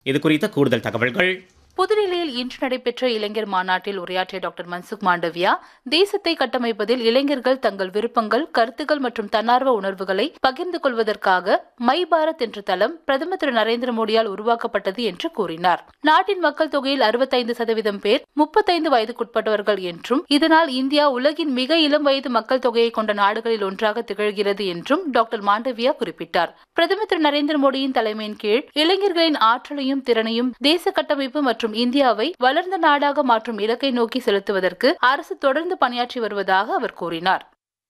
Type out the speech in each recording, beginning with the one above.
இது குறித்த கூடுதல் தகவல்கள் புதுடில்லியில் இன்று நடைபெற்ற இளைஞர் மாநாட்டில் உரையாற்றிய டாக்டர் மன்சுக் மாண்டவியா தேசத்தை கட்டமைப்பதில் இளைஞர்கள் தங்கள் விருப்பங்கள் கருத்துக்கள் மற்றும் தன்னார்வ உணர்வுகளை பகிர்ந்து கொள்வதற்காக மை பாரத் என்ற தளம் பிரதமர் திரு நரேந்திர மோடியால் உருவாக்கப்பட்டது என்று கூறினார் நாட்டின் மக்கள் தொகையில் அறுபத்தைந்து சதவீதம் பேர் முப்பத்தைந்து வயதுக்குட்பட்டவர்கள் என்றும் இதனால் இந்தியா உலகின் மிக இளம் வயது மக்கள் தொகையை கொண்ட நாடுகளில் ஒன்றாக திகழ்கிறது என்றும் டாக்டர் மாண்டவியா குறிப்பிட்டார் பிரதமர் திரு நரேந்திர மோடியின் தலைமையின் கீழ் இளைஞர்களின் ஆற்றலையும் திறனையும் தேச கட்டமைப்பு மற்றும் இந்தியாவை வளர்ந்த நாடாக மாற்றும் இலக்கை நோக்கி செலுத்துவதற்கு அரசு தொடர்ந்து பணியாற்றி வருவதாக அவர் கூறினார்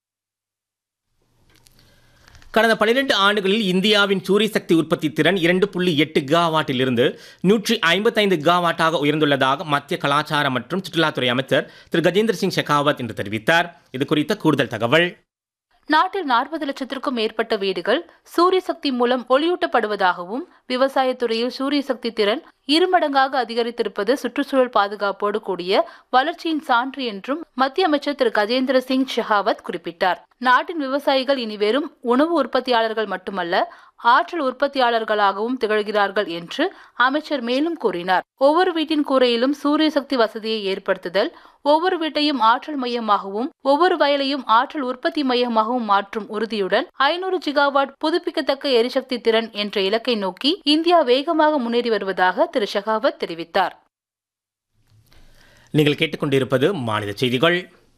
கடந்த பனிரெண்டு ஆண்டுகளில் இந்தியாவின் சூரிய சக்தி உற்பத்தி திறன் இரண்டு புள்ளி எட்டு கிகாவாட்டிலிருந்து நூற்றி ஐம்பத்தைந்து கிகாவாட்டாக உயர்ந்துள்ளதாக மத்திய கலாச்சார மற்றும் சுற்றுலாத்துறை அமைச்சர் திரு கஜேந்திர சிங் ஷெகாவத் என்று தெரிவித்தார் இது குறித்த கூடுதல் தகவல் நாட்டில் நாற்பது லட்சத்திற்கும் மேற்பட்ட வீடுகள் சூரிய சக்தி மூலம் ஒளியூட்டப்படுவதாகவும் விவசாயத்துறையில் சூரிய சக்தி திறன் இருமடங்காக அதிகரித்திருப்பது சுற்றுச்சூழல் பாதுகாப்போடு கூடிய வளர்ச்சியின் சான்று என்றும் மத்திய அமைச்சர் திரு கஜேந்திர சிங் ஷெகாவத் குறிப்பிட்டார் நாட்டின் விவசாயிகள் இனி வெறும் உணவு உற்பத்தியாளர்கள் மட்டுமல்ல ஆற்றல் உற்பத்தியாளர்களாகவும் திகழ்கிறார்கள் என்று அமைச்சர் மேலும் கூறினார் ஒவ்வொரு வீட்டின் கூரையிலும் சூரிய சக்தி வசதியை ஏற்படுத்துதல் ஒவ்வொரு வீட்டையும் ஆற்றல் மையமாகவும் ஒவ்வொரு வயலையும் ஆற்றல் உற்பத்தி மையமாகவும் மாற்றும் உறுதியுடன் ஐநூறு ஜிகாவாட் புதுப்பிக்கத்தக்க எரிசக்தி திறன் என்ற இலக்கை நோக்கி இந்தியா வேகமாக முன்னேறி வருவதாக திரு ஷெகாவத் தெரிவித்தார் நீங்கள் கேட்டுக்கொண்டிருப்பது மாநில செய்திகள்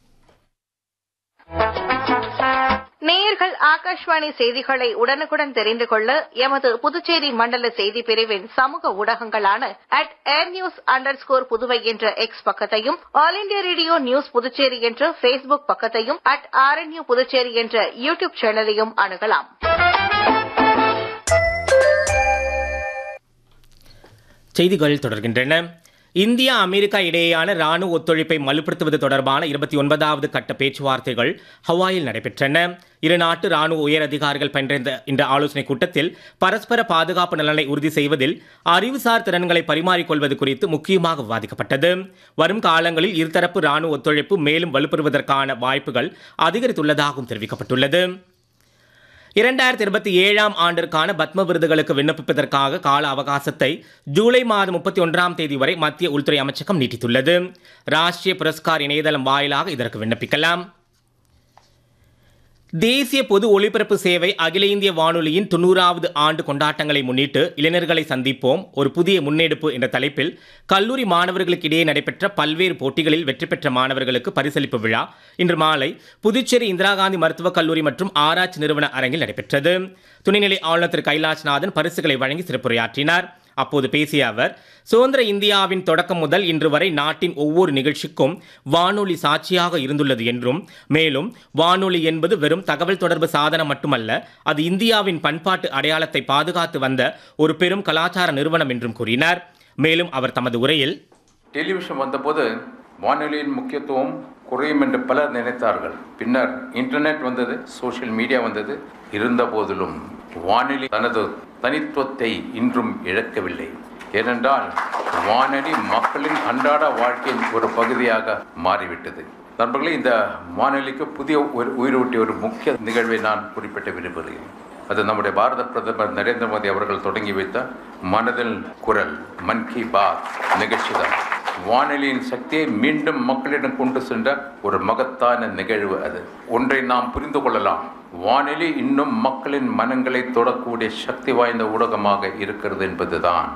நேயர்கள் ஆகாஷ்வாணி செய்திகளை உடனுக்குடன் தெரிந்து கொள்ள எமது புதுச்சேரி மண்டல செய்தி பிரிவின் சமூக ஊடகங்களான at air news underscore Puduvai என்ற எக்ஸ் பக்கத்தையும் All India Radio news Puducherry என்ற ஃபேஸ்புக் பக்கத்தையும் அட் ஆர்என்யூ புதுச்சேரி என்ற யூ டியூப் சேனலையும் அணுகலாம் செய்திகள் தொடர்கின்றன இந்தியா அமெரிக்கா இடையேயான ராணுவ ஒத்துழைப்பை வலுப்படுத்துவது தொடர்பான இருபத்தி ஒன்பதாவது கட்ட பேச்சுவார்த்தைகள் ஹவாயில் நடைபெற்றன இரு நாட்டு ராணுவ உயர் அதிகாரிகள் பங்கேற்ற இந்த ஆலோசனைக் கூட்டத்தில் பரஸ்பர பாதுகாப்பு நலனை உறுதி செய்வதில் அறிவுசார் திறன்களை பரிமாறிக்கொள்வது குறித்து முக்கியமாக விவாதிக்கப்பட்டது வரும் காலங்களில் இருதரப்பு ராணுவ ஒத்துழைப்பு மேலும் வலுப்பெறுவதற்கான வாய்ப்புகள் அதிகரித்துள்ளதாகவும் தெரிவிக்கப்பட்டுள்ளது இரண்டாயிரத்தி இருபத்தி ஏழாம் ஆண்டிற்கான பத்ம விருதுகளுக்கு விண்ணப்பிப்பதற்காக கால அவகாசத்தை ஜூலை மாதம் முப்பத்தி ஒன்றாம் தேதி வரை மத்திய உள்துறை அமைச்சகம் நீட்டித்துள்ளது ராஷ்டிரிய புரஸ்கார் இணையதளம் வாயிலாக இதற்கு விண்ணப்பிக்கலாம் தேசிய பொது ஒலிபரப்பு சேவை அகில இந்திய வானொலியின் தொண்ணூறாவது ஆண்டு கொண்டாட்டங்களை முன்னிட்டு இளைஞர்களை சந்திப்போம் ஒரு புதிய முன்னெடுப்பு என்ற தலைப்பில் கல்லூரி மாணவர்களுக்கு இடையே நடைபெற்ற பல்வேறு போட்டிகளில் வெற்றி பெற்ற மாணவர்களுக்கு பரிசளிப்பு விழா இன்று மாலை புதுச்சேரி இந்திரா காந்தி மருத்துவக் கல்லூரி மற்றும் ஆராய்ச்சி நிறுவன அரங்கில் நடைபெற்றது துணைநிலை ஆளுநர் திரு கைலாஷ்நாதன் பரிசுகளை வழங்கி சிறப்புரையாற்றினார் அப்போது பேசிய அவர் சுதந்திர இந்தியாவின் தொடக்கம் முதல் இன்று வரை நாட்டின் ஒவ்வொரு நிகழ்ச்சிக்கும் வானொலி சாட்சியாக இருந்துள்ளது என்றும் மேலும் வானொலி என்பது வெறும் தகவல் தொடர்பு சாதனம் மட்டுமல்ல அது இந்தியாவின் பண்பாட்டு அடையாளத்தை பாதுகாத்து வந்த ஒரு பெரும் கலாச்சார நிறுவனம் என்றும் கூறினார் மேலும் அவர் தமது உரையில் டெலிவிஷன் வந்தபோது வானொலியின் முக்கியத்துவம் குறையும் என்று பலர் நினைத்தார்கள் பின்னர் இன்டர்நெட் வந்தது சோஷியல் மீடியா வந்தது இருந்த போதிலும் வானொலி தனது தனித்துவத்தை இன்றும் இழக்கவில்லை ஏனென்றால் வானொலி மக்களின் அன்றாட வாழ்க்கையின் ஒரு பகுதியாக மாறிவிட்டது நண்பர்களே இந்த வானொலிக்கு புதிய ஒரு உயிரூட்டிய ஒரு முக்கிய நிகழ்வை நான் குறிப்பிட விரும்புகிறேன் அது நம்முடைய பாரத பிரதமர் நரேந்திர மோடி அவர்கள் தொடங்கி வைத்த மனதில் குரல் மன் கி பாத் நிகழ்ச்சி தான் வானொலியின் சக்தியை மீண்டும் மக்களிடம் கொண்டு சென்ற ஒரு மகத்தான நிகழ்வு அது ஒன்றை நாம் புரிந்து கொள்ளலாம் வானொலி இன்னும் மக்களின் மனங்களை தொடக்கூடிய சக்தி வாய்ந்த ஊடகமாக இருக்கிறது என்பதுதான்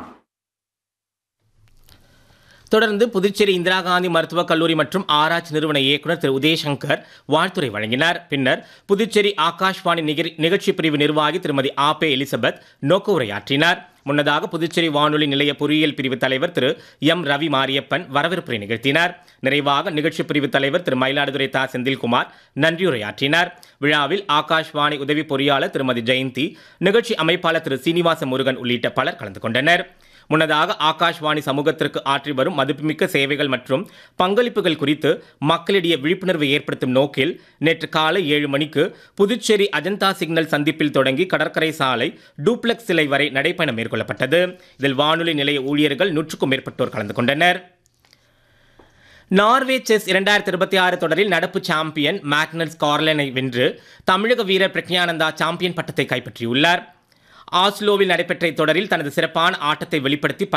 தொடர்ந்து புதுச்சேரி இந்திரா காந்தி மருத்துவக் கல்லூரி மற்றும் ஆராய்ச்சி நிறுவன இயக்குநர் திரு உதயசங்கர் வாழ்த்துரை வழங்கினார் பின்னர் புதுச்சேரி ஆகாஷ்வாணி நிகழ்- நிகழ்ச்சி பிரிவு நிர்வாகி திருமதி ஆபே எலிசபெத் நோக்க உரையாற்றினார் முன்னதாக புதுச்சேரி வானொலி நிலைய பொறியியல் பிரிவு தலைவர் திரு எம் ரவி மாரியப்பன் வரவேற்புரை நிகழ்த்தினார் நிறைவாக நிகழ்ச்சி பிரிவு தலைவர் திரு மயிலாடுதுறை தா செந்தில்குமார் நன்றியுரையாற்றினார் விழாவில் ஆகாஷ்வாணி உதவி பொறியாளர் திருமதி ஜெயந்தி நிகழ்ச்சி அமைப்பாளர் திரு சீனிவாச முருகன் உள்ளிட்ட பலர் கலந்து கொண்டனர் முன்னதாக ஆகாஷ்வாணி சமூகத்திற்கு ஆற்றி வரும் மதிப்புமிக்க சேவைகள் மற்றும் பங்களிப்புகள் குறித்து மக்களிடையே விழிப்புணர்வு ஏற்படுத்தும் நோக்கில் நேற்று காலை ஏழு மணிக்கு புதுச்சேரி அஜந்தா சிக்னல் சந்திப்பில் தொடங்கி கடற்கரை சாலை டூப்ளெக்ஸ் சிலை வரை நடைப்பயணம் மேற்கொள்ளப்பட்டது இதில் வானொலி நிலைய ஊழியர்கள் நூற்றுக்கும் மேற்பட்டோர் கலந்து கொண்டனர் நார்வே செஸ் இரண்டாயிரத்தி இருபத்தி ஆறு தொடரில் நடப்பு சாம்பியன் மேக்னஸ் கார்லனை வென்று தமிழக வீரர் பிரக்ஞானந்தா சாம்பியன் பட்டத்தை கைப்பற்றியுள்ளார் ஆஸ்லோவில் நடைபெற்ற தொடரில் தனது சிறப்பான ஆட்டத்தை வெளிப்படுத்தி